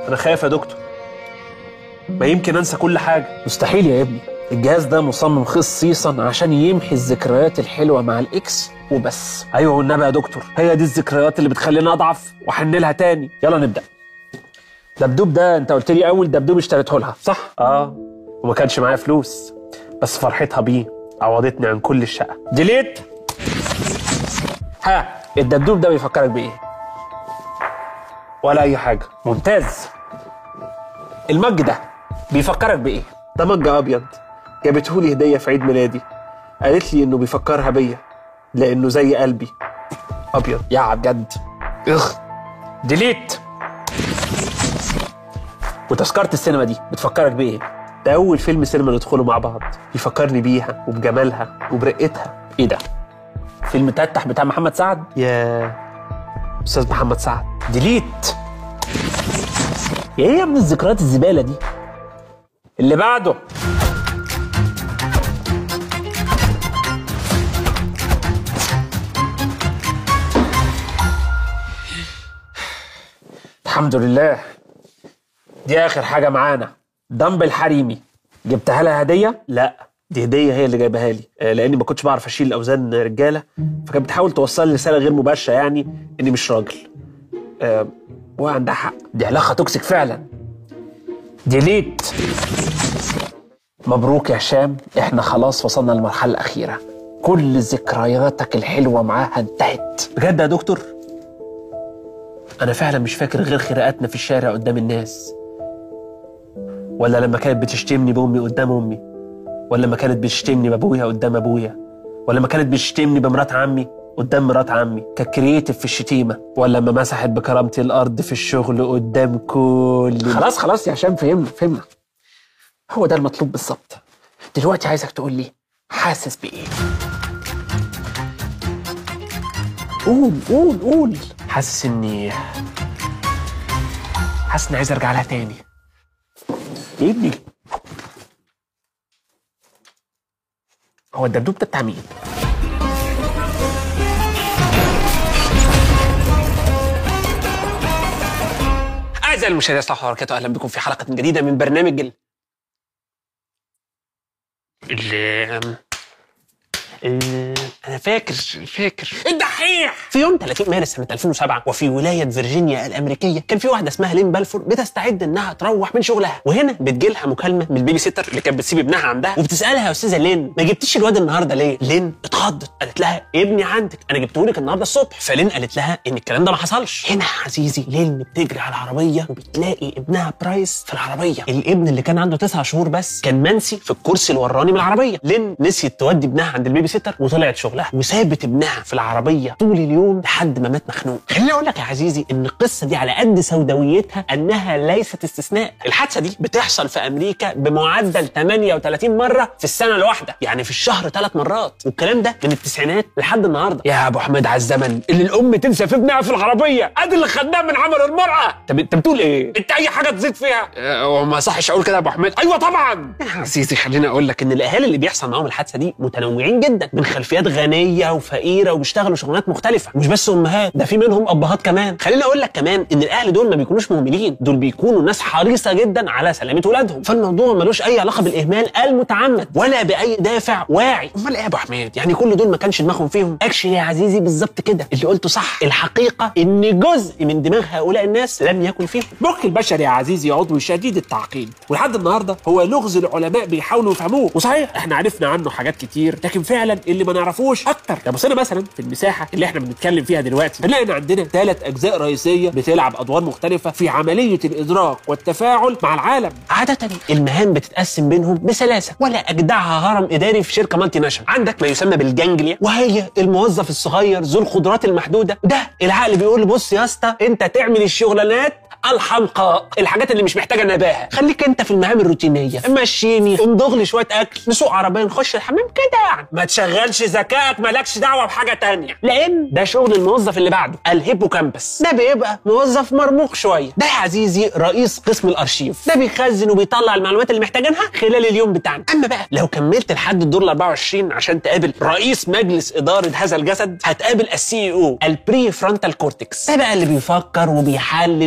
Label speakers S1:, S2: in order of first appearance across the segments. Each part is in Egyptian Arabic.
S1: انا خايف يا دكتور ما يمكن انسى كل حاجه
S2: مستحيل يا ابني الجهاز ده مصمم خصيصا عشان يمحي الذكريات الحلوه مع الاكس وبس
S1: ايوه والنبي يا دكتور هي دي الذكريات اللي بتخليني اضعف واحن لها تاني
S2: يلا نبدا دبدوب ده انت قلت لي اول دبدوب اشتريته لها صح
S1: اه وما كانش معايا فلوس بس فرحتها بيه عوضتني عن كل الشقه
S2: ديليت ها الدبدوب ده بيفكرك بايه
S1: ولا اي حاجه
S2: ممتاز المج ده بيفكرك بايه
S1: ده مج ابيض جابته لي هديه في عيد ميلادي قالت لي انه بيفكرها بيا لانه زي قلبي ابيض
S2: يا بجد اخ ديليت وتذكره السينما دي بتفكرك بايه
S1: ده اول فيلم سينما ندخله مع بعض يفكرني بيها وبجمالها وبرقتها
S2: ايه ده فيلم تتح بتاع محمد سعد
S1: يا استاذ محمد سعد
S2: ديليت ايه يا ابن الذكريات الزباله دي اللي بعده الحمد لله دي اخر حاجه معانا دمبل حريمي جبتها لها هديه
S1: لا دي هديه هي اللي جايبها لي آه، لاني ما كنتش بعرف اشيل اوزان رجاله فكانت بتحاول توصل لي رساله غير مباشره يعني اني مش راجل آه، وعندها حق
S2: دي علاقه توكسيك فعلا ديليت مبروك يا هشام احنا خلاص وصلنا للمرحله الاخيره كل ذكرياتك الحلوه معاها انتهت
S1: بجد يا دكتور انا فعلا مش فاكر غير خناقاتنا في الشارع قدام الناس ولا لما كانت بتشتمني بامي قدام امي ولا لما كانت بتشتمني بابويا قدام ابويا ولا لما كانت بتشتمني بمرات عمي قدام مرات عمي كانت كرييتيف في الشتيمه ولا لما مسحت بكرامتي الارض في الشغل قدام كل
S2: خلاص خلاص يا هشام فهمنا فهمنا هو ده المطلوب بالظبط دلوقتي عايزك تقول لي حاسس بايه قول قول قول
S1: حاسس اني حاسس اني عايز ارجع لها تاني
S2: يا ابني هو الدبدوب ده بتاع مين؟
S1: أعزائي المشاهدين السلام عليكم وبركاته أهلا بكم في حلقة جديدة من برنامج ال ال ال- أنا فاكر فاكر الدحيح في يوم 30 مارس سنة 2007 وفي ولاية فيرجينيا الأمريكية كان في واحدة اسمها لين بالفور بتستعد إنها تروح من شغلها وهنا بتجيلها مكالمة من البيبي سيتر اللي كانت بتسيب ابنها عندها وبتسألها يا أستاذة لين ما جبتيش الواد النهاردة ليه؟ لين اتخضت قالت لها ابني عندك أنا جبته لك النهاردة الصبح فلين قالت لها إن الكلام ده ما حصلش هنا يا عزيزي لين بتجري على العربية وبتلاقي ابنها برايس في العربية الابن اللي كان عنده تسعة شهور بس كان منسي في الكرسي الوراني من العربية لين نسيت تودي ابنها عند البيبي سيتر وطلعت شغلها وسابت ابنها في العربية طول اليوم لحد ما مات مخنوق خليني اقول لك يا عزيزي ان القصة دي على قد سوداويتها انها ليست استثناء الحادثة دي بتحصل في امريكا بمعدل 38 مرة في السنة الواحدة يعني في الشهر ثلاث مرات والكلام ده من التسعينات لحد النهارده يا ابو حميد على الزمن اللي الام تنسى في ابنها في العربيه ادي اللي خدناه من عمل المراه طب انت بتقول ايه انت اي حاجه تزيد فيها هو ما صحش اقول كده يا ابو حميد ايوه طبعا يا عزيزي خليني اقول لك ان الاهالي اللي بيحصل معاهم الحادثه دي متنوعين جدا من خلفيات غنيه وفقيره وبيشتغلوا شغلانات مختلفه مش بس امهات ده في منهم ابهات كمان خليني اقول لك كمان ان الاهل دول ما بيكونوش مهملين دول بيكونوا ناس حريصه جدا على سلامه ولادهم فالموضوع ملوش اي علاقه بالاهمال المتعمد ولا باي دافع واعي امال ايه يا ابو حميد يعني كل دول ما كانش دماغهم فيهم اكشن يا عزيزي بالظبط كده اللي قلته صح الحقيقه ان جزء من دماغ هؤلاء الناس لم يكن فيهم
S2: مخ البشر يا عزيزي عضو شديد التعقيد ولحد النهارده هو لغز العلماء بيحاولوا يفهموه وصحيح احنا عرفنا عنه حاجات كتير لكن فعلا اللي ما نعرفوش اكتر لو بصينا مثلا في المساحه اللي احنا بنتكلم فيها دلوقتي هنلاقي ان عندنا ثلاث اجزاء رئيسيه بتلعب ادوار مختلفه في عمليه الادراك والتفاعل مع العالم
S1: عادة المهام بتتقسم بينهم بسلاسة ولا أجدعها هرم إداري في شركة مالتي ناشونال عندك ما يسمى بالجانجليا وهي الموظف الصغير ذو القدرات المحدودة ده العقل بيقول له بص يا اسطى أنت تعمل الشغلانات الحمقاء الحاجات اللي مش محتاجه نباهه خليك انت في المهام الروتينيه مشيني امضغ لي شويه اكل نسوق عربيه نخش الحمام كده يعني ما تشغلش ذكائك مالكش دعوه بحاجه تانية لان ده شغل الموظف اللي بعده الهيبوكامبس ده بيبقى موظف مرموق شويه ده يا عزيزي رئيس قسم الارشيف ده بيخزن وبيطلع المعلومات اللي محتاجينها خلال اليوم بتاعنا اما بقى لو كملت لحد الدور ال 24 عشان تقابل رئيس مجلس اداره هذا الجسد هتقابل السي او البري فرونتال كورتكس ده بقى اللي بيفكر وبيحلل ويوصل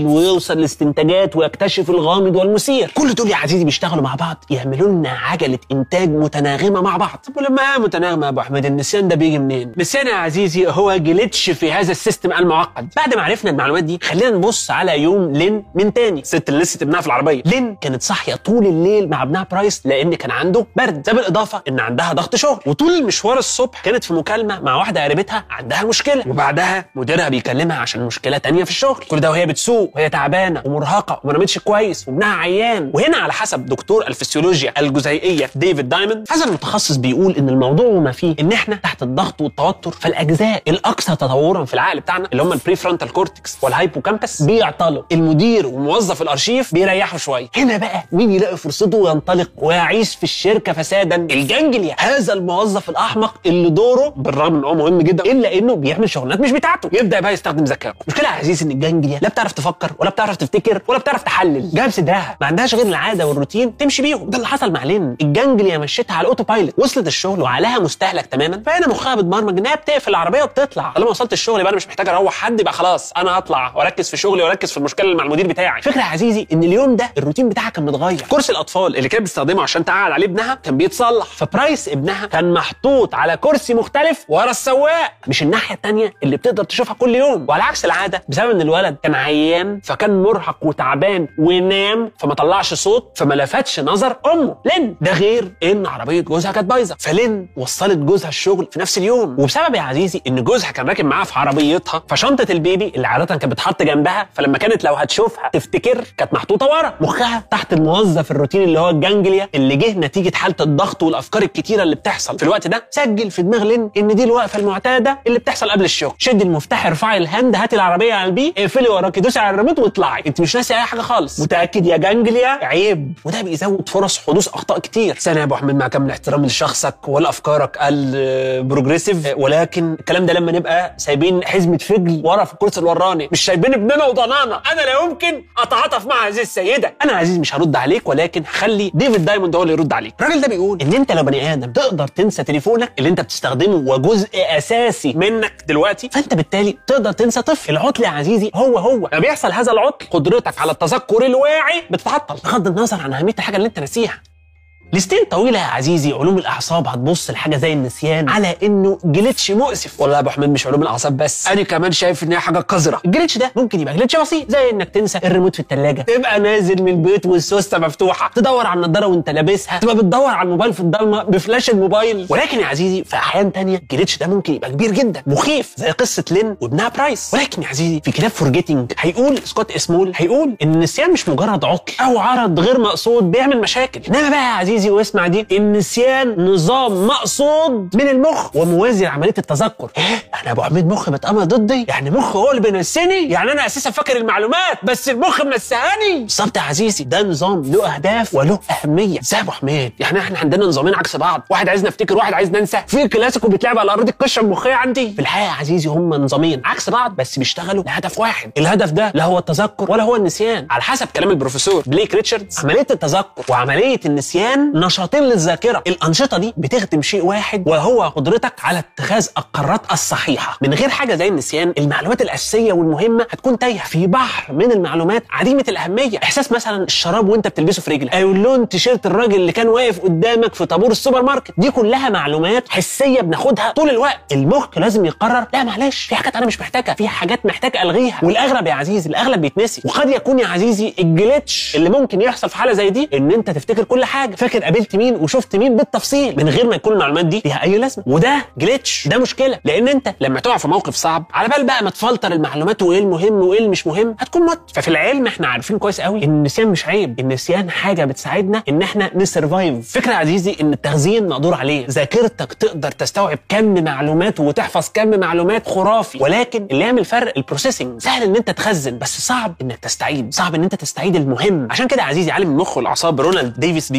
S1: يوصل لاستنتاجات ويكتشف الغامض والمثير كل دول يا عزيزي بيشتغلوا مع بعض يعملوا لنا عجله انتاج متناغمه مع بعض طب ولما هي متناغمه يا ابو احمد النسيان ده بيجي منين النسيان يا عزيزي هو جليتش في هذا السيستم المعقد بعد ما عرفنا المعلومات دي خلينا نبص على يوم لين من تاني ست اللي لسه ابنها في العربيه لين كانت صاحيه طول الليل مع ابنها برايس لان كان عنده برد ده بالاضافه ان عندها ضغط شغل وطول المشوار الصبح كانت في مكالمه مع واحده قريبتها عندها مشكله وبعدها مديرها بيكلمها عشان مشكله تانية في الشغل كل ده وهي بتسوق وهي تعبانه ومرهقه وما نامتش كويس وابنها عيان وهنا على حسب دكتور الفسيولوجيا الجزيئيه ديفيد دايموند هذا المتخصص بيقول ان الموضوع وما فيه ان احنا تحت الضغط والتوتر فالاجزاء الاكثر تطورا في العقل بتاعنا اللي هم البري فرونتال كورتكس والهايبوكامبس بيعطلوا المدير وموظف الارشيف بيريحوا شويه هنا بقى مين يلاقي فرصته وينطلق ويعيش في الشركه فسادا الجنجليا هذا الموظف الاحمق اللي دوره بالرغم ان هو مهم جدا الا انه بيعمل شغلانات مش بتاعته يبدا بقى يستخدم ذكائه المشكله يا عزيزي ان الجنجليا لا بتعرف تفكر ولا بتعرف تفتكر ولا بتعرف تحلل جاب صدرها ما عندهاش غير العاده والروتين تمشي بيهم ده اللي حصل مع لين الجنجليا مشيتها على الاوتو بايلوت وصلت الشغل وعليها مستهلك تماما فهنا مخها بتبرمج انها بتقفل العربيه وبتطلع طالما وصلت الشغل يبقى انا مش محتاج اروح حد يبقى خلاص انا هطلع واركز في شغلي واركز في المشكله اللي مع المدير بتاعي فكره يا عزيزي ان اليوم ده الروتين بتاعها كان متغير كرسي الاطفال اللي كانت بتستخدمه عشان تقعد عليه ابنها كان بيتصلح فبرايس ابنها كان محطوط على كرسي مختلف ورا السواق مش الناحيه الثانيه اللي بتقدر تشوفها كل يوم وعلى عكس العاده بسبب ان الولد كان عيان فكان مرهق وتعبان ونام فما طلعش صوت فما لفتش نظر امه لين ده غير ان عربيه جوزها كانت بايظه فلين وصلت جوزها الشغل في نفس اليوم وبسبب يا عزيزي ان جوزها كان راكب معاها في عربيتها فشنطه البيبي اللي عاده كانت بتحط جنبها فلما كانت لو هتشوفها تفتكر كانت محطوطه ورا مخها تحت الموظف الروتيني اللي هو الجانجليا اللي جه نتيجه حاله الضغط والافكار الكتيره اللي بتحصل في الوقت ده سجل في دماغ لين ان دي الوقفه المعتاده اللي بتحصل قبل الشغل شد المفتاح ارفعي الهاند هاتي العربيه على البي اقفلي وراكي دوسي على الريموت واطلعي انت مش ناسي اي حاجه خالص متاكد يا جانجليا عيب وده بيزود فرص حدوث اخطاء كتير ثانيه يا ابو احمد مع كامل احترامي لشخصك ولافكارك البروجريسيف ولكن الكلام ده لما نبقى سايبين حزمه فجل ورا في الكرسي الوراني مش سايبين ابننا وضنانا انا لا يمكن اتعاطف مع هذه السيده انا يا عزيز مش هرد عليك ولكن خلي ديفيد دايموند هو اللي يرد عليك الراجل ده بيقول ان انت لو بني ادم تقدر تنسى تليفونك اللي انت بتستخدمه وجزء اساسي منك دلوقتي فانت بالتالي تقدر تنسى طفل العطل يا عزيزي هو هو لما بيحصل هذا العطل قدرتك على التذكر الواعي بتتعطل بغض النظر عن اهميه الحاجه اللي انت ناسيها لسنين طويله يا عزيزي علوم الاعصاب هتبص لحاجه زي النسيان على انه جليتش مؤسف والله يا ابو حميد مش علوم الاعصاب بس انا كمان شايف ان هي حاجه قذره الجليتش ده ممكن يبقى جليتش بسيط زي انك تنسى الريموت في الثلاجه تبقى نازل من البيت والسوسته مفتوحه تدور على النضاره وانت لابسها تبقى بتدور على الموبايل في الضلمه بفلاش الموبايل ولكن يا عزيزي في احيان تانية الجليتش ده ممكن يبقى كبير جدا مخيف زي قصه لين وابنها برايس ولكن يا عزيزي في كتاب فورجيتنج هيقول سكوت اسمول هيقول ان النسيان مش مجرد عطل او عرض غير مقصود بيعمل مشاكل انما بقى يا عزيزي واسمع دي النسيان نظام مقصود من المخ وموازي لعمليه التذكر ايه انا ابو حميد مخ متأمر ضدي يعني مخ هو اللي بينسيني يعني انا اساسا فاكر المعلومات بس المخ منسهاني بالظبط يا عزيزي ده نظام له اهداف وله اهميه ازاي يا ابو حميد يعني احنا عندنا نظامين عكس بعض واحد عايز نفتكر واحد عايز ننسى في كلاسيكو بيتلعب على ارض القشره المخيه عندي في الحقيقه يا عزيزي هم نظامين عكس بعض بس بيشتغلوا لهدف واحد الهدف ده لا هو التذكر ولا هو النسيان على حسب كلام البروفيسور بليك ريتشاردز عمليه التذكر وعمليه النسيان نشاطين للذاكره الانشطه دي بتخدم شيء واحد وهو قدرتك على اتخاذ القرارات الصحيحه من غير حاجه زي النسيان المعلومات الاساسيه والمهمه هتكون تايهه في بحر من المعلومات عديمه الاهميه احساس مثلا الشراب وانت بتلبسه في رجلك او لون تيشيرت الراجل اللي كان واقف قدامك في طابور السوبر ماركت دي كلها معلومات حسيه بناخدها طول الوقت المخ لازم يقرر لا معلش في حاجات انا مش محتاجها في حاجات محتاج الغيها والاغلب يا عزيزي الاغلب بيتنسي وقد يكون يا عزيزي الجليتش اللي ممكن يحصل في حاله زي دي ان انت تفتكر كل حاجه فاكر قابلت مين وشفت مين بالتفصيل من غير ما يكون المعلومات دي ليها اي لازمه وده جليتش ده مشكله لان انت لما تقع في موقف صعب على بال بقى ما تفلتر المعلومات وايه المهم وايه اللي مش مهم هتكون مت ففي العلم احنا عارفين كويس قوي ان النسيان مش عيب النسيان حاجه بتساعدنا ان احنا نسرفايف فكره يا عزيزي ان التخزين مقدور عليه ذاكرتك تقدر تستوعب كم معلومات وتحفظ كم معلومات خرافي ولكن اللي يعمل فرق البروسيسنج سهل ان انت تخزن بس صعب انك تستعيد صعب ان انت تستعيد المهم عشان كده يا عزيزي عالم المخ والاعصاب رونالد ديفيس بيقول ان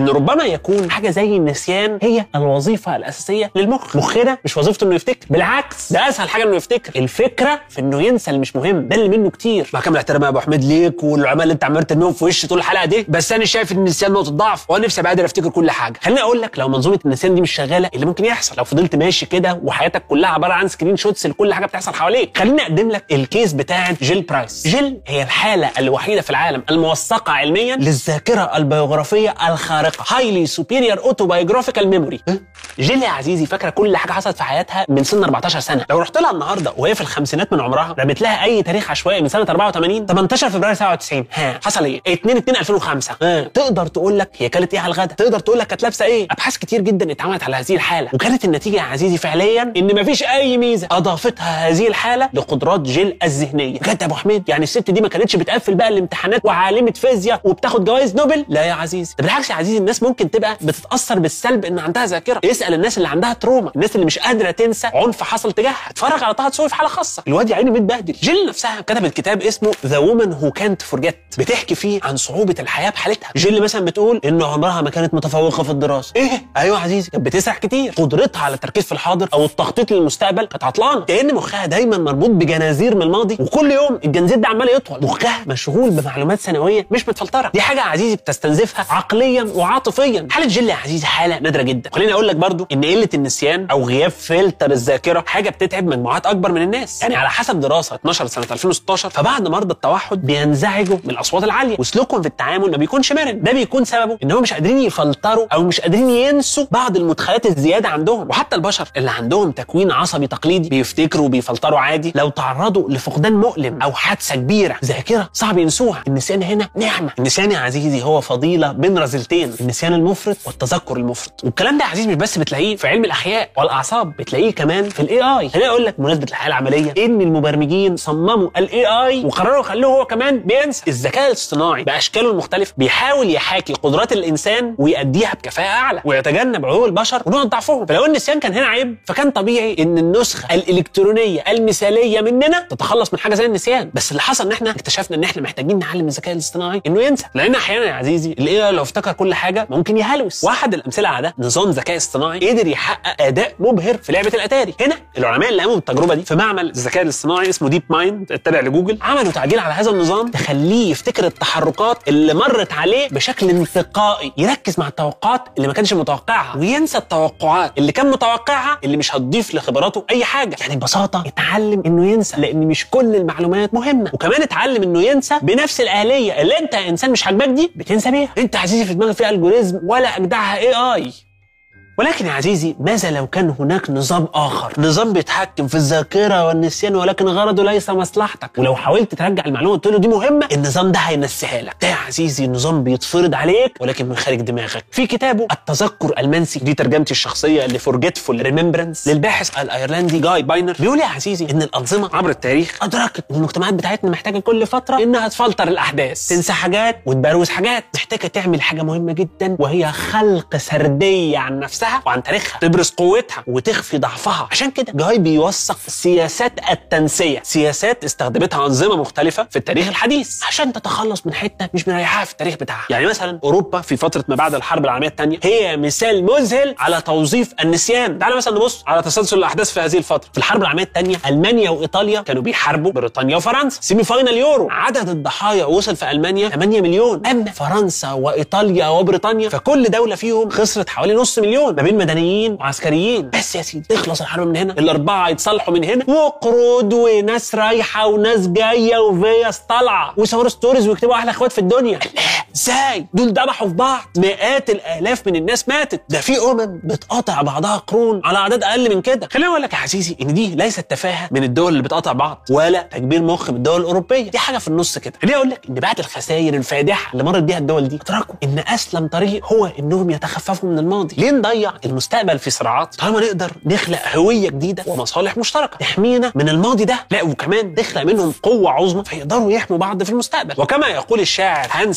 S1: ان ربما يكون حاجه زي النسيان هي الوظيفه الاساسيه للمخ مخنا مش وظيفته انه يفتكر بالعكس ده اسهل حاجه انه يفتكر الفكره في انه ينسى اللي مش مهم ده اللي منه كتير مع كامل احترامي يا ابو حميد ليك والعمال اللي انت عمال ترميهم في وشي طول الحلقه دي بس انا شايف ان النسيان نقطه ضعف وانا نفسي ابقى قادر افتكر كل حاجه خليني اقول لك لو منظومه النسيان دي مش شغاله اللي ممكن يحصل لو فضلت ماشي كده وحياتك كلها عباره عن سكرين شوتس لكل حاجه بتحصل حواليك خليني اقدم لك الكيس بتاع جيل برايس جيل هي الحاله الوحيده في العالم الموثقه علميا للذاكره البيوغرافيه الخارقه هايلي سوبيريور اوتوبايوغرافيكال ميموري جيل يا عزيزي فاكره كل حاجه حصلت في حياتها من سن 14 سنه لو رحت لها النهارده وهي في الخمسينات من عمرها رميت لها اي تاريخ عشوائي من سنه 84 18 فبراير 97 ها حصل ايه 2 2 2005 ها تقدر تقول لك هي كانت ايه على الغدا تقدر تقول لك كانت لابسه ايه ابحاث كتير جدا اتعملت على هذه الحاله وكانت النتيجه يا عزيزي فعليا ان مفيش اي ميزه اضافتها هذه الحاله لقدرات جيل الذهنيه بجد يا ابو حميد يعني الست دي ما كانتش بتقفل بقى الامتحانات وعالمه فيزياء وبتاخد جوائز نوبل لا يا عزيزي ده بالعكس يا عزيزي الناس ممكن تبقى بتتاثر بالسلب ان عندها ذاكره اسال الناس اللي عندها تروما الناس اللي مش قادره تنسى عنف حصل تجاهها اتفرج على طه دسوقي في حاله خاصه الواد يا عيني متبهدل جيل نفسها كتبت كتاب اسمه ذا وومن هو كانت فورجيت بتحكي فيه عن صعوبه الحياه بحالتها جيل مثلا بتقول ان عمرها ما كانت متفوقه في الدراسه ايه ايوه يا عزيزي كانت بتسرح كتير قدرتها على التركيز في الحاضر او التخطيط للمستقبل كانت عطلانه كان مخها دايما مربوط بجنازير من الماضي وكل يوم الجنزير ده عمال يطول مخها مشغول بمعلومات سنويه مش متفلتره دي حاجه يا عزيزي بتستنزفها عقليا وعاطفيا حاله جيل يا عزيزي حاله نادره جدا خليني اقول لك برضو ان قله النسيان او غياب فلتر الذاكره حاجه بتتعب مجموعات اكبر من الناس يعني على حسب دراسه 12 سنه 2016 فبعض مرضى التوحد بينزعجوا من الاصوات العاليه وسلوكهم في التعامل ما بيكونش مرن ده بيكون سببه ان هم مش قادرين يفلتروا او مش قادرين ينسوا بعض المدخلات الزياده عندهم وحتى البشر اللي عندهم تكوين عصبي تقليدي بيفتكروا وبيفلتروا عادي لو تعرضوا لفقدان مؤلم او حادثه كبيره ذاكره صعب ينسوها النسيان هنا نعمه النسيان يا عزيزي هو فضيله بين رذيلتين النسيان المفرط والتذكر المفرط والكلام ده يا عزيزي مش بس بتلاقيه في علم الاحياء والاعصاب بتلاقيه كمان في الاي اي خليني اقول لك بمناسبه الحياه العمليه ان المبرمجين صمموا الاي اي وقرروا يخلوه هو كمان بينسى الذكاء الاصطناعي باشكاله المختلفه بيحاول يحاكي قدرات الانسان ويأديها بكفاءه اعلى ويتجنب عيوب البشر ونقط ضعفهم فلو النسيان كان هنا عيب فكان طبيعي ان النسخه الالكترونيه المثاليه مننا تتخلص من حاجه زي النسيان بس اللي حصل ان احنا اكتشفنا ان احنا محتاجين نعلم الذكاء الاصطناعي انه ينسى لان احيانا يا عزيزي الاي لو افتكر كل حاجه ممكن يهلوس واحد الامثله على ده نظام ذكاء اصطناعي قدر يحقق اداء مبهر في لعبه الاتاري هنا العلماء اللي قاموا بالتجربه دي في معمل الذكاء الاصطناعي اسمه ديب مايند التابع لجوجل عملوا تعديل على هذا النظام تخليه يفتكر التحركات اللي مرت عليه بشكل انتقائي يركز مع التوقعات اللي ما كانش متوقعها وينسى التوقعات اللي كان متوقعها اللي مش هتضيف لخبراته اي حاجه يعني ببساطه اتعلم انه ينسى لان مش كل المعلومات مهمه وكمان اتعلم انه ينسى بنفس الاليه اللي انت يا انسان مش عاجباك دي بتنسى بيها انت عزيزي في دماغك في الجوريزم ولا اجدعها اي اي ولكن يا عزيزي ماذا لو كان هناك نظام اخر نظام بيتحكم في الذاكره والنسيان ولكن غرضه ليس مصلحتك ولو حاولت ترجع المعلومه قلت له دي مهمه النظام ده هينسيها لك ده يا عزيزي نظام بيتفرض عليك ولكن من خارج دماغك في كتابه التذكر المنسي دي ترجمتي الشخصيه لفورجيتفول ريمبرنس للباحث الايرلندي جاي باينر بيقول يا عزيزي ان الانظمه عبر التاريخ ادركت ان المجتمعات بتاعتنا محتاجه كل فتره انها تفلتر الاحداث تنسى حاجات وتبروز حاجات محتاجه تعمل حاجه مهمه جدا وهي خلق سرديه عن نفسها وعن تاريخها تبرز قوتها وتخفي ضعفها عشان كده جاي بيوثق سياسات التنسيه سياسات استخدمتها انظمه مختلفه في التاريخ الحديث عشان تتخلص من حته مش مريحاها في التاريخ بتاعها يعني مثلا اوروبا في فتره ما بعد الحرب العالميه الثانيه هي مثال مذهل على توظيف النسيان تعال مثلا نبص على تسلسل الاحداث في هذه الفتره في الحرب العالميه الثانيه المانيا وايطاليا كانوا بيحاربوا بريطانيا وفرنسا سيمي فاينال يورو عدد الضحايا وصل في المانيا 8 مليون اما فرنسا وايطاليا وبريطانيا فكل دوله فيهم خسرت حوالي نص مليون ما بين مدنيين وعسكريين بس يا سيدي تخلص الحرب من هنا الاربعه يتصالحوا من هنا وقرود وناس رايحه وناس جايه وفيس طالعه ويصوروا ستوريز ويكتبوا احلى اخوات في الدنيا لا ازاي دول ذبحوا في بعض مئات الالاف من الناس ماتت ده في امم بتقاطع بعضها قرون على اعداد اقل من كده خليني اقول لك يا عزيزي ان دي ليست تفاهه من الدول اللي بتقاطع بعض ولا تكبير مخ من الدول الاوروبيه دي حاجه في النص كده خليني اقول لك ان بعد الخسائر الفادحه اللي مرت بيها الدول دي ادركوا ان اسلم طريق هو انهم يتخففوا من الماضي ليه نضيع المستقبل في صراعات طالما نقدر نخلق هويه جديده ومصالح مشتركه تحمينا من الماضي ده لا وكمان نخلق منهم قوه عظمى فيقدروا يحموا بعض في المستقبل وكما يقول الشاعر هانس ماجنس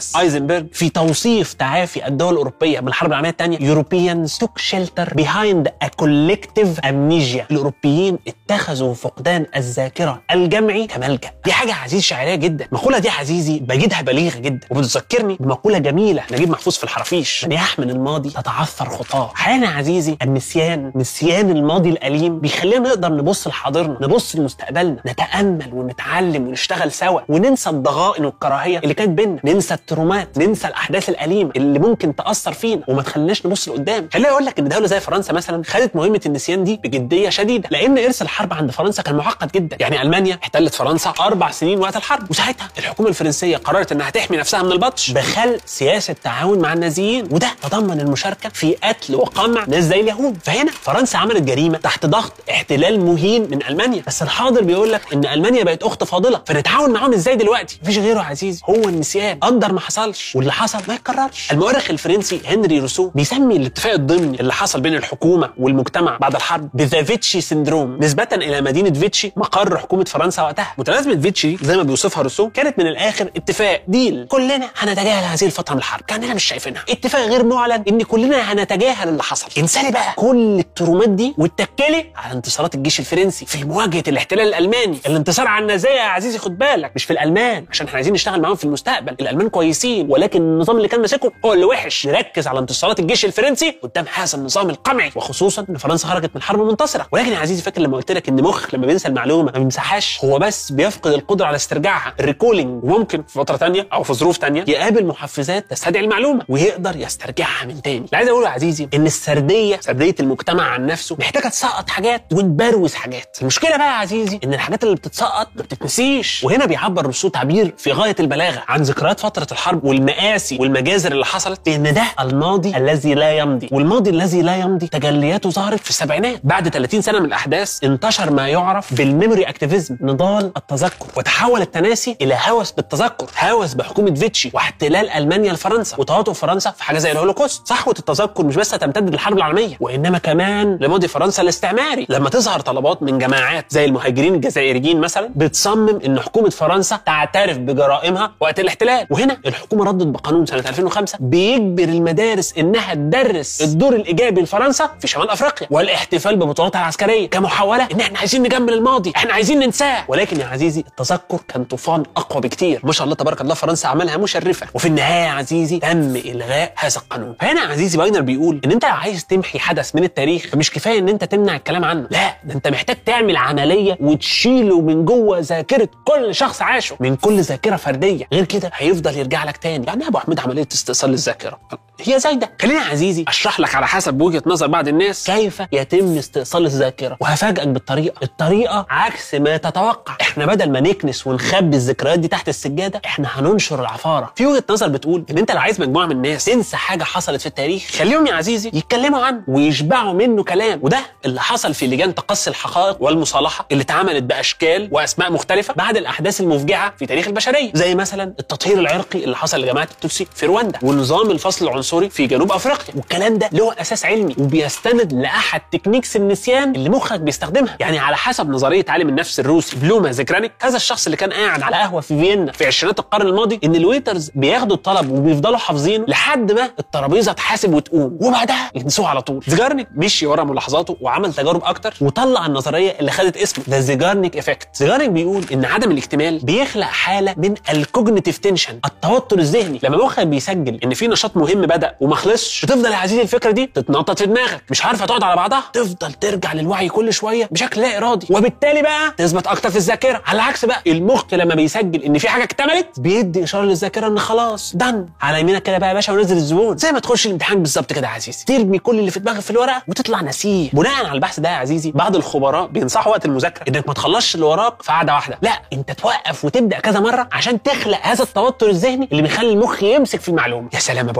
S1: توماس ايزنبرج في توصيف تعافي الدول الاوروبيه من الحرب العالميه الثانيه Europeans took shelter behind a collective amnesia الاوروبيين اتخذوا فقدان الذاكره الجمعي كملجا دي حاجه عزيز شاعريه جدا المقوله دي عزيزي بجدها بليغه جدا وبتذكرني بمقوله جميله نجيب محفوظ في الحرافيش من يحمل الماضي تتعثر خطاه احيانا عزيزي النسيان نسيان الماضي الاليم بيخلينا نقدر نبص لحاضرنا نبص لمستقبلنا نتامل ونتعلم ونشتغل سوا وننسى الضغائن والكراهيه اللي كانت بينا ننسى الترومات ننسى الاحداث الاليمه اللي ممكن تاثر فينا وما تخليناش نبص لقدام خليني اقول لك ان دوله زي فرنسا مثلا خدت مهمه النسيان دي بجديه شديده لان ارث الحرب عند فرنسا كان معقد جدا يعني المانيا احتلت فرنسا اربع سنين وقت الحرب وساعتها الحكومه الفرنسيه قررت انها تحمي نفسها من البطش بخلق سياسه تعاون مع النازيين وده تضمن المشاركه في قتل وقمع ناس زي اليهود فهنا فرنسا عملت جريمه تحت ضغط احتلال مهين من المانيا بس الحاضر بيقول لك ان المانيا بقت اخت فاضله فنتعاون معاهم ازاي دلوقتي مفيش غيره يا عزيزي هو النسيان قدر ما حصلش واللي حصل ما يتكررش المؤرخ الفرنسي هنري روسو بيسمي الاتفاق الضمني اللي حصل بين الحكومه والمجتمع بعد الحرب بذا فيتشي سندروم نسبه الى مدينه فيتشي مقر حكومه فرنسا وقتها متلازمه فيتشي زي ما بيوصفها روسو كانت من الاخر اتفاق ديل كلنا هنتجاهل هذه الفتره من الحرب كاننا مش شايفينها اتفاق غير معلن ان كلنا هنتجاهل اللي حصل انسالي بقى كل الترومات دي واتكلي على انتصارات الجيش الفرنسي في مواجهه الاحتلال الالماني الانتصار على النازيه يا عزيزي خد بالك مش في الالمان عشان احنا عايزين نشتغل معاهم في المستقبل الالمان كويسين ولكن النظام اللي كان ماسكهم هو اللي وحش نركز على انتصارات الجيش الفرنسي قدام هذا النظام القمعي وخصوصا ان فرنسا خرجت من الحرب منتصره ولكن يا عزيزي فاكر لما قلت لك ان مخ لما بينسى المعلومه ما بيمسحهاش هو بس بيفقد القدره على استرجاعها الريكولينج وممكن في فتره ثانيه او في ظروف ثانيه يقابل محفزات تستدعي المعلومه ويقدر يسترجعها من تاني اللي عايز اقوله يا عزيزي ان السرديه سرديه المجتمع عن نفسه محتاجه تسقط حاجات ونبروز حاجات المشكله بقى يا عزيزي ان الحاجات اللي بتتسقط ما بتتنسيش وهنا بيعبر روسو تعبير في غايه البلاغه عن ذكريات فتره الحرب والمآسي والمجازر اللي حصلت بان ده الماضي الذي لا يمضي والماضي الذي لا يمضي تجلياته ظهرت في السبعينات بعد 30 سنه من الاحداث انتشر ما يعرف بالميموري اكتيفيزم نضال التذكر وتحول التناسي الى هوس بالتذكر هوس بحكومه فيتشي واحتلال المانيا لفرنسا وتواطؤ فرنسا في حاجه زي الهولوكوست صحوه التذكر مش بس هتمتد للحرب العالميه وانما كمان لماضي فرنسا الاستعماري لما تظهر طلبات من جماعات زي المهاجرين الجزائريين مثلا بتصمم ان حكومه فرنسا تعترف بجرائمها وقت الاحتلال وهنا الحكومه ردت بقانون سنه 2005 بيجبر المدارس انها تدرس الدور الايجابي لفرنسا في شمال افريقيا والاحتفال ببطولاتها العسكريه كمحاوله ان احنا عايزين نجمل الماضي احنا عايزين ننساه ولكن يا عزيزي التذكر كان طوفان اقوى بكتير ما شاء الله تبارك الله فرنسا عملها مشرفه وفي النهايه يا عزيزي تم الغاء هذا القانون فهنا يا عزيزي باينر بيقول ان انت لو عايز تمحي حدث من التاريخ فمش كفايه ان انت تمنع الكلام عنه لا ده انت محتاج تعمل عمليه وتشيله من جوه ذاكره كل شخص عاشه من كل ذاكره فرديه غير كده هيفضل يرجع لك تاني يعني يا ابو حميد عمليه استئصال للذاكره هي زي ده خليني يا عزيزي اشرح لك على حسب وجهه نظر بعض الناس كيف يتم استئصال الذاكره وهفاجئك بالطريقه الطريقه عكس ما تتوقع احنا بدل ما نكنس ونخبي الذكريات دي تحت السجاده احنا هننشر العفاره في وجهه نظر بتقول ان انت لو عايز مجموعه من الناس تنسى حاجه حصلت في التاريخ خليهم يا عزيزي يتكلموا عنه ويشبعوا منه كلام وده اللي حصل في لجان تقصي الحقائق والمصالحه اللي اتعملت باشكال واسماء مختلفه بعد الاحداث المفجعه في تاريخ البشريه زي مثلا التطهير العرقي اللي حصل لجماعه التوتسي في رواندا ونظام الفصل العنصري في جنوب افريقيا والكلام ده له اساس علمي وبيستند لاحد تكنيكس النسيان اللي مخك بيستخدمها يعني على حسب نظريه عالم النفس الروسي بلوما زيكرانيك هذا الشخص اللي كان قاعد على قهوه في فيينا في عشرينات القرن الماضي ان الويترز بياخدوا الطلب وبيفضلوا حافظينه لحد ما الترابيزه تحاسب وتقوم وبعدها ينسوه على طول زيجارنيك مشي ورا ملاحظاته وعمل تجارب اكتر وطلع النظريه اللي خدت اسم ذا زيجارنيك افكت زيجارنيك بيقول ان عدم الاكتمال بيخلق حاله من الكوجنيتيف تنشن التوتر الذهني لما مخك بيسجل ان في نشاط مهم بدا وما خلصش بتفضل يا عزيزي الفكره دي تتنطط في دماغك مش عارفه تقعد على بعضها تفضل ترجع للوعي كل شويه بشكل لا ارادي وبالتالي بقى تثبت اكتر في الذاكره على العكس بقى المخ لما بيسجل ان في حاجه اكتملت بيدي اشاره للذاكره ان خلاص دن على يمينك كده بقى يا باشا ونزل الزبون زي ما تخش الامتحان بالظبط كده يا عزيزي ترمي كل اللي في دماغك في الورقه وتطلع نسيه بناء على البحث ده يا عزيزي بعض الخبراء بينصحوا وقت المذاكره انك ما تخلصش اللي وراك في قعده واحده لا انت توقف وتبدا كذا مره عشان تخلق هذا التوتر الذهني اللي بيخلي المخ يمسك في المعلومه يا سلام يا ابو احمد يعني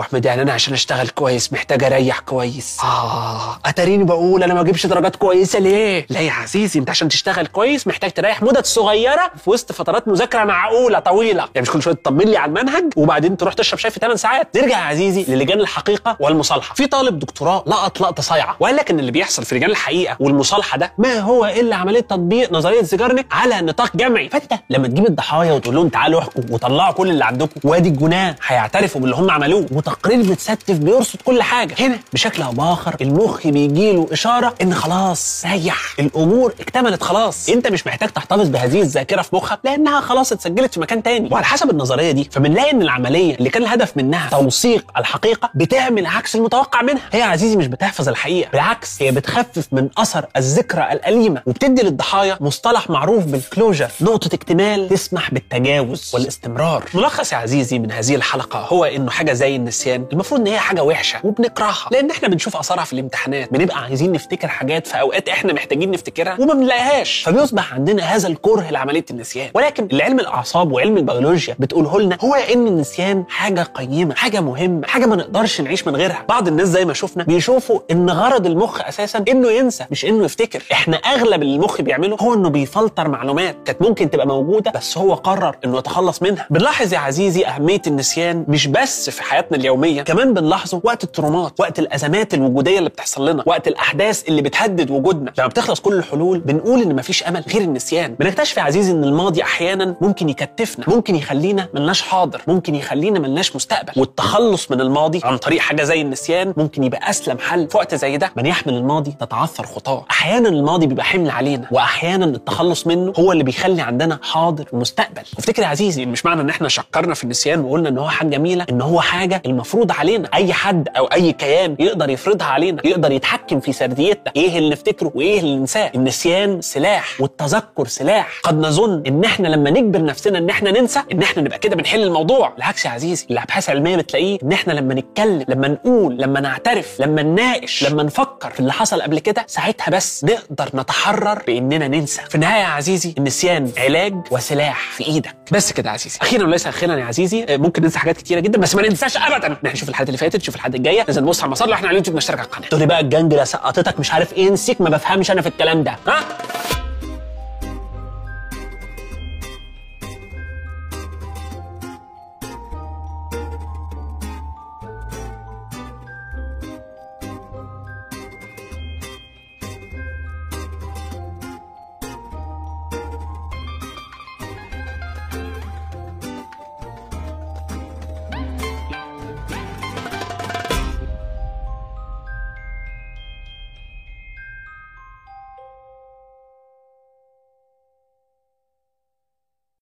S1: انا عشان اشتغل كويس محتاج اريح كويس اه اتاريني بقول انا ما اجيبش درجات كويسه ليه لا يا عزيزي انت عشان تشتغل كويس محتاج تريح مدد صغيره في وسط فترات مذاكره معقوله طويله يعني مش كل شويه تطمن لي على المنهج وبعدين تروح تشرب شاي في 8 ساعات نرجع يا عزيزي للجان الحقيقه والمصالحه في طالب دكتوراه لقط لقطه صايعه وقال لك ان اللي بيحصل في لجان الحقيقه والمصالحه ده ما هو الا عمليه تطبيق نظريه زيجارنيك على نطاق جمعي فانت لما تجيب الضحايا وتقول لهم تعالوا احكوا وطلعوا كل اللي عندكم وادي الجناه هيعترفوا باللي هم عملوه وتقرير متستف بيرصد كل حاجه هنا بشكل او باخر المخ بيجيله اشاره ان خلاص ريح الامور اكتملت خلاص انت مش محتاج تحتفظ بهذه الذاكره في مخك لانها خلاص اتسجلت في مكان تاني وعلى حسب النظريه دي فبنلاقي ان العمليه اللي كان الهدف منها توثيق الحقيقه بتعمل عكس المتوقع منها هي يا عزيزي مش بتحفظ الحقيقه بالعكس هي بتخفف من اثر الذكرى الاليمه وبتدي للضحايا مصطلح معروف بالكلوجر نقطه اكتمال تسمح بالتجاوز والاستمرار ملخص يا عزيزي من هذه الحلقه هو انه حاجه زي النسيان المفروض ان هي حاجه وحشه وبنكرهها لان احنا بنشوف اثارها في الامتحانات بنبقى عايزين نفتكر حاجات في اوقات احنا محتاجين نفتكرها وما بنلاقيهاش فبيصبح عندنا هذا الكره لعمليه النسيان ولكن اللي علم الاعصاب وعلم البيولوجيا بتقوله لنا هو ان النسيان حاجه قيمه حاجه مهمه حاجه ما نقدرش نعيش من غيرها بعض الناس زي ما شفنا بيشوفوا ان غرض المخ اساسا انه ينسى مش انه يفتكر احنا اغلب اللي المخ بيعمله هو انه بيفلتر معلومات كانت ممكن تبقى موجوده بس هو قرر انه يتخلص منها بنلاحظ يا عزيزي اهميه النسيان مش بس في حياتنا اليوميه كمان بنلاحظه وقت الترومات وقت الازمات الوجوديه اللي بتحصل لنا وقت الاحداث اللي بتهدد وجودنا لما بتخلص كل الحلول بنقول ان مفيش امل غير النسيان بنكتشف يا عزيزي ان الماضي احيانا ممكن يكتفنا ممكن يخلينا ملناش حاضر ممكن يخلينا ملناش مستقبل والتخلص من الماضي عن طريق حاجه زي النسيان ممكن يبقى اسلم حل في وقت زي ده من يحمل الماضي تتعثر خطاه احيانا الماضي بيبقى حمل علينا واحيانا التخلص منه هو اللي بيخلي عندنا حاضر ومستقبل وافتكر يا عزيزي مش معنى ان احنا شكرنا في النسيان وقلنا ان هو حاجه جميله ان هو حاجه المفروض علينا اي حد او اي كيان يقدر يفرضها علينا يقدر يتحكم في سرديتنا ايه اللي نفتكره وايه اللي ننساه النسيان سلاح والتذكر سلاح قد نظن ان احنا لما نجبر نفسنا ان احنا ننسى ان احنا نبقى كده بنحل الموضوع بالعكس يا عزيزي الابحاث العلميه بتلاقيه ان احنا لما نتكلم لما نقول لما نعترف لما نناقش لما نفكر في اللي حصل قبل كده ساعتها بس نقدر نتحرر باننا ننسى في النهايه يا عزيزي النسيان علاج وسلاح في ايدك بس كده يا عزيزي اخيرا وليس اخيرا يا عزيزي آه، ممكن ننسى حاجات كتيره جدا بس ما ننساش ابدا ان احنا نشوف الحلقات اللي فاتت نشوف الحلقات الجايه ننزل نبص على المسار لو احنا على اليوتيوب نشترك على القناه تقول لي بقى الجنجله سقطتك مش عارف ايه نسيك ما بفهمش انا في الكلام ده ها